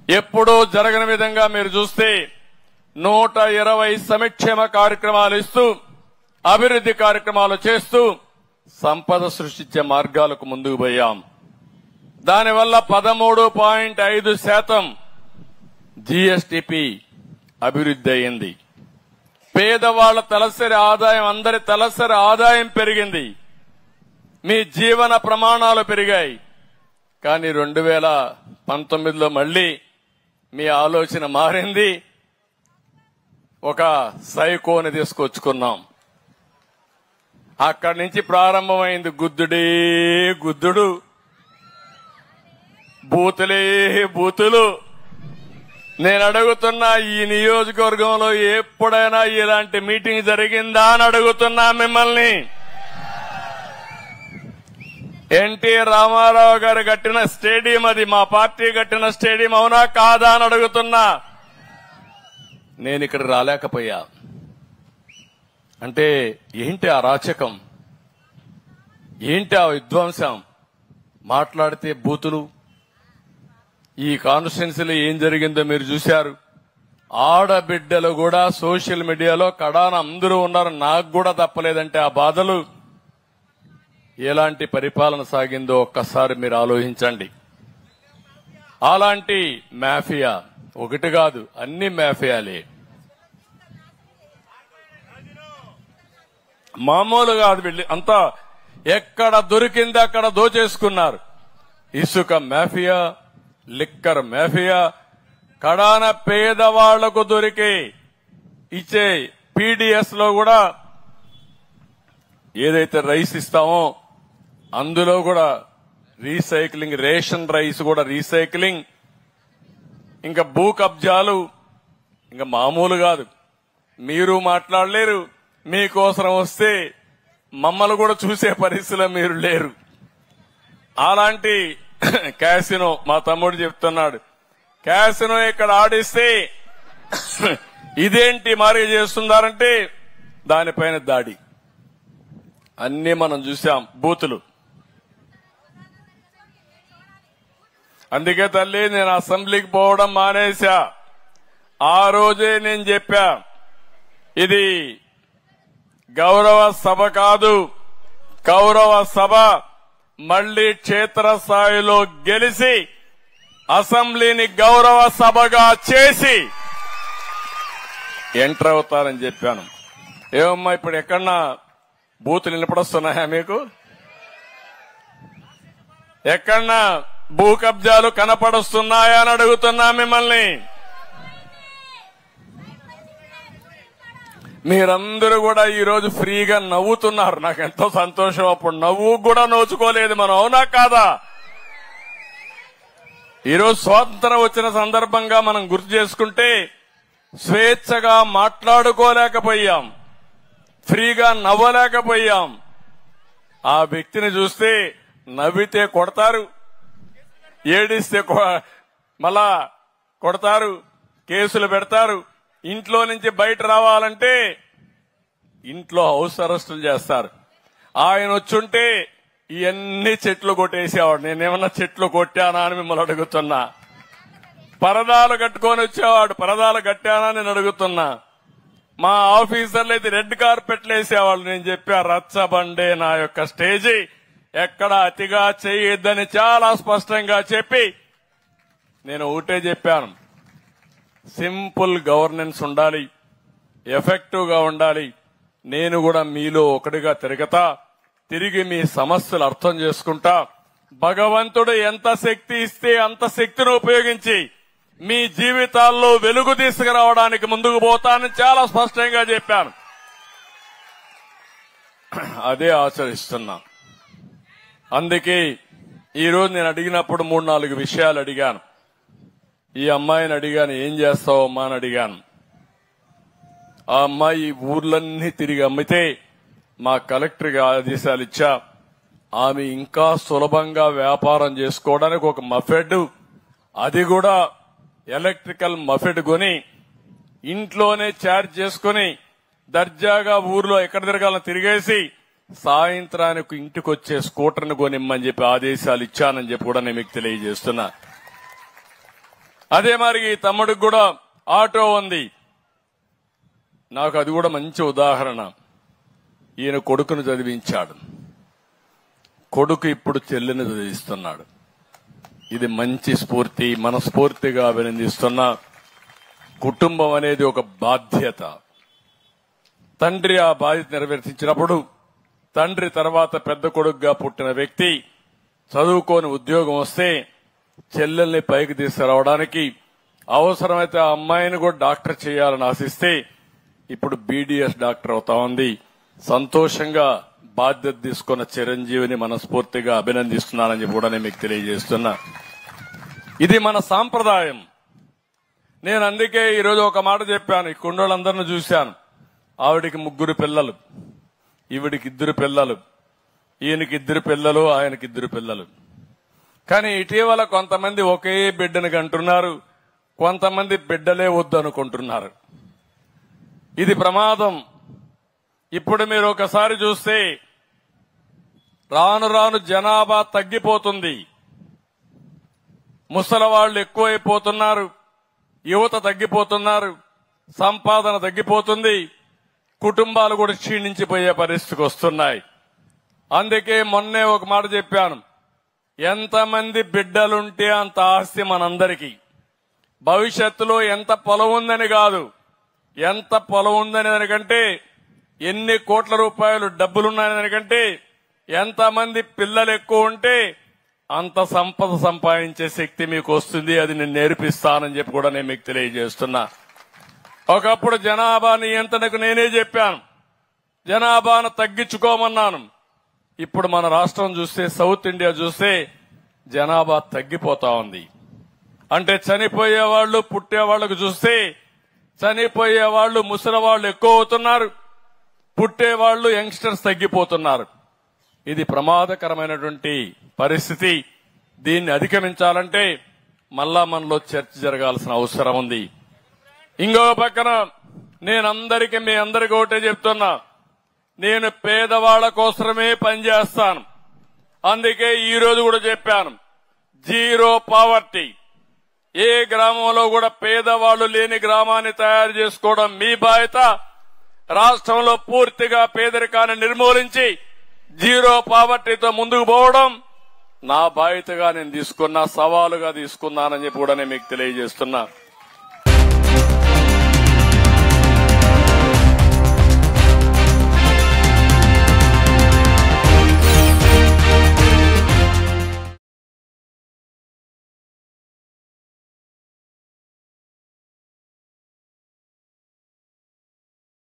ఎప్పుడూ జరగని విధంగా మీరు చూస్తే నూట ఇరవై సంక్షేమ కార్యక్రమాలు ఇస్తూ అభివృద్ధి కార్యక్రమాలు చేస్తూ సంపద సృష్టించే మార్గాలకు ముందుకు పోయాం దానివల్ల పదమూడు పాయింట్ ఐదు శాతం జీఎస్టిపి అభివృద్ధి అయింది పేదవాళ్ల తలసరి ఆదాయం అందరి తలసరి ఆదాయం పెరిగింది మీ జీవన ప్రమాణాలు పెరిగాయి కానీ రెండు వేల పంతొమ్మిదిలో మళ్ళీ మీ ఆలోచన మారింది ఒక సైకోని తీసుకొచ్చుకున్నాం అక్కడి నుంచి ప్రారంభమైంది గుద్దుడే గుద్దుడు బూతులే బూతులు నేను అడుగుతున్నా ఈ నియోజకవర్గంలో ఎప్పుడైనా ఇలాంటి మీటింగ్ జరిగిందా అని అడుగుతున్నా మిమ్మల్ని ఎన్టీ రామారావు గారు కట్టిన స్టేడియం అది మా పార్టీ కట్టిన స్టేడియం అవునా కాదా అని అడుగుతున్నా నేను ఇక్కడ రాలేకపోయా అంటే ఏంటి ఆ రాచకం ఏంటి ఆ విధ్వంసం మాట్లాడితే బూతులు ఈ కాన్స్టిట్యున్సీలో ఏం జరిగిందో మీరు చూశారు ఆడబిడ్డలు కూడా సోషల్ మీడియాలో కడాన అందరూ ఉన్నారు నాకు కూడా తప్పలేదంటే ఆ బాధలు ఎలాంటి పరిపాలన సాగిందో ఒక్కసారి మీరు ఆలోచించండి అలాంటి మాఫియా ఒకటి కాదు అన్ని మాఫియాలే మామూలు కాదు వీళ్ళు అంతా ఎక్కడ దొరికింది అక్కడ దోచేసుకున్నారు ఇసుక మాఫియా లిక్కర్ మాఫియా కడాన పేదవాళ్లకు దొరికే ఇచ్చే పీడిఎస్ లో కూడా ఏదైతే రైస్ ఇస్తామో అందులో కూడా రీసైక్లింగ్ రేషన్ రైస్ కూడా రీసైక్లింగ్ ఇంకా భూ కబ్జాలు ఇంకా మామూలు కాదు మీరు మాట్లాడలేరు మీకోసం వస్తే మమ్మల్ని కూడా చూసే పరిస్థితిలో మీరు లేరు అలాంటి క్యాసినో మా తమ్ముడు చెప్తున్నాడు క్యాసినో ఇక్కడ ఆడిస్తే ఇదేంటి మరి చేస్తున్నారంటే దానిపైన దాడి అన్ని మనం చూసాం బూతులు అందుకే తల్లి నేను అసెంబ్లీకి పోవడం మానేశా ఆ రోజే నేను చెప్పా ఇది గౌరవ సభ కాదు గౌరవ సభ మళ్లీ క్షేత్రస్థాయిలో గెలిచి అసెంబ్లీని గౌరవ సభగా చేసి ఎంటర్ అవుతారని చెప్పాను ఏమమ్మా ఇప్పుడు ఎక్కడన్నా బూతులు వినపడొస్తున్నాయా మీకు ఎక్కడన్నా భూ కబ్జాలు కనపడొస్తున్నాయా అని అడుగుతున్నా మిమ్మల్ని మీరందరూ కూడా ఈ రోజు ఫ్రీగా నవ్వుతున్నారు నాకు ఎంతో సంతోషం అప్పుడు నవ్వు కూడా నోచుకోలేదు మనం అవునా కాదా ఈరోజు స్వాతంత్రం వచ్చిన సందర్భంగా మనం గుర్తు చేసుకుంటే స్వేచ్ఛగా మాట్లాడుకోలేకపోయాం ఫ్రీగా నవ్వలేకపోయాం ఆ వ్యక్తిని చూస్తే నవ్వితే కొడతారు ఏడిస్తే కొ- మళ్ళా కొడతారు కేసులు పెడతారు ఇంట్లో నుంచి బయట రావాలంటే ఇంట్లో హౌస్ అరెస్టులు చేస్తారు ఆయన వచ్చుంటే ఇవన్నీ చెట్లు కొట్టేసేవాడు నేనేమన్నా చెట్లు కొట్టానా అని మిమ్మల్ని అడుగుతున్నా పరదాలు కట్టుకొని వచ్చేవాడు పరదాలు కట్టానా నేను అడుగుతున్నా మా ఆఫీసర్లు అయితే రెడ్ కార్పెట్లు వేసేవాళ్ళు నేను చెప్పా రచ్చబండే నా యొక్క స్టేజీ ఎక్కడ అతిగా చేయొద్దని చాలా స్పష్టంగా చెప్పి నేను ఒకటే చెప్పాను సింపుల్ గవర్నెన్స్ ఉండాలి ఎఫెక్టివ్ గా ఉండాలి నేను కూడా మీలో ఒకటిగా తిరగతా తిరిగి మీ సమస్యలు అర్థం చేసుకుంటా భగవంతుడు ఎంత శక్తి ఇస్తే అంత శక్తిని ఉపయోగించి మీ జీవితాల్లో వెలుగు తీసుకురావడానికి ముందుకు పోతానని చాలా స్పష్టంగా చెప్పాను అదే ఆచరిస్తున్నా అందుకే ఈ రోజు నేను అడిగినప్పుడు మూడు నాలుగు విషయాలు అడిగాను ఈ అమ్మాయిని అడిగాను ఏం చేస్తావు అమ్మా అని అడిగాను ఆ అమ్మాయి ఈ ఊర్లన్నీ తిరిగి అమ్మితే మా కలెక్టర్కి ఆదేశాలు ఇచ్చా ఆమె ఇంకా సులభంగా వ్యాపారం చేసుకోవడానికి ఒక మఫెడ్ అది కూడా ఎలక్ట్రికల్ మఫెడ్ కొని ఇంట్లోనే ఛార్జ్ చేసుకుని దర్జాగా ఊర్లో ఎక్కడ తిరగాలని తిరిగేసి సాయంత్రానికి ఇంటికి వచ్చే స్కూటర్ని కొనిమ్మని చెప్పి ఆదేశాలు ఇచ్చానని చెప్పి కూడా నేను మీకు తెలియజేస్తున్నా అదే మరి ఈ తమ్ముడికి కూడా ఆటో ఉంది నాకు అది కూడా మంచి ఉదాహరణ ఈయన కొడుకును చదివించాడు కొడుకు ఇప్పుడు చెల్లిని చదివిస్తున్నాడు ఇది మంచి స్ఫూర్తి మనస్ఫూర్తిగా అభినందిస్తున్న కుటుంబం అనేది ఒక బాధ్యత తండ్రి ఆ బాధ్యత నెరవేర్చించినప్పుడు తండ్రి తర్వాత పెద్ద కొడుకుగా పుట్టిన వ్యక్తి చదువుకోని ఉద్యోగం వస్తే చెల్లెల్ని పైకి తీసుకురావడానికి అవసరమైతే ఆ అమ్మాయిని కూడా డాక్టర్ చేయాలని ఆశిస్తే ఇప్పుడు బీడీఎస్ డాక్టర్ అవుతా ఉంది సంతోషంగా బాధ్యత తీసుకున్న చిరంజీవిని మనస్ఫూర్తిగా అభినందిస్తున్నానని చెప్పి కూడా నేను మీకు తెలియజేస్తున్నా ఇది మన సాంప్రదాయం నేను అందుకే ఈరోజు ఒక మాట చెప్పాను ఈ కుండోళ్ళందరిని చూశాను ఆవిడికి ముగ్గురు పిల్లలు ఈవిడికి ఇద్దరు పిల్లలు ఈయనకి ఇద్దరు పిల్లలు ఆయనకి ఇద్దరు పిల్లలు కానీ ఇటీవల కొంతమంది ఒకే బిడ్డను కంటున్నారు కొంతమంది బిడ్డలే వద్దు అనుకుంటున్నారు ఇది ప్రమాదం ఇప్పుడు మీరు ఒకసారి చూస్తే రాను రాను జనాభా తగ్గిపోతుంది ముసలి వాళ్ళు ఎక్కువైపోతున్నారు యువత తగ్గిపోతున్నారు సంపాదన తగ్గిపోతుంది కుటుంబాలు కూడా క్షీణించిపోయే పరిస్థితికి వస్తున్నాయి అందుకే మొన్నే ఒక మాట చెప్పాను ఎంతమంది బిడ్డలుంటే అంత ఆస్తి మనందరికీ భవిష్యత్తులో ఎంత పొలం ఉందని కాదు ఎంత పొలం ఉందని దానికంటే ఎన్ని కోట్ల రూపాయలు డబ్బులున్నాయని దానికంటే ఎంతమంది పిల్లలు ఎక్కువ ఉంటే అంత సంపద సంపాదించే శక్తి మీకు వస్తుంది అది నేను నేర్పిస్తానని చెప్పి కూడా నేను మీకు తెలియజేస్తున్నా ఒకప్పుడు జనాభా నియంత్రణకు నేనే చెప్పాను జనాభాను తగ్గించుకోమన్నాను ఇప్పుడు మన రాష్ట్రం చూస్తే సౌత్ ఇండియా చూస్తే జనాభా తగ్గిపోతా ఉంది అంటే చనిపోయే వాళ్ళు పుట్టే వాళ్ళకు చూస్తే చనిపోయే వాళ్ళు ముసలి వాళ్ళు ఎక్కువ అవుతున్నారు పుట్టే వాళ్ళు యంగ్స్టర్స్ తగ్గిపోతున్నారు ఇది ప్రమాదకరమైనటువంటి పరిస్థితి దీన్ని అధిగమించాలంటే మళ్ళా మనలో చర్చ జరగాల్సిన అవసరం ఉంది ఇంకో పక్కన నేనందరికీ మీ అందరికీ ఒకటే చెప్తున్నా నేను పేదవాళ్ల కోసమే పనిచేస్తాను అందుకే ఈ రోజు కూడా చెప్పాను జీరో పావర్టీ ఏ గ్రామంలో కూడా పేదవాళ్లు లేని గ్రామాన్ని తయారు చేసుకోవడం మీ బాధ్యత రాష్ట్రంలో పూర్తిగా పేదరికాన్ని నిర్మూలించి జీరో పావర్టీతో ముందుకు పోవడం నా బాధ్యతగా నేను తీసుకున్నా సవాలుగా తీసుకున్నానని చెప్పి కూడా నేను మీకు తెలియజేస్తున్నా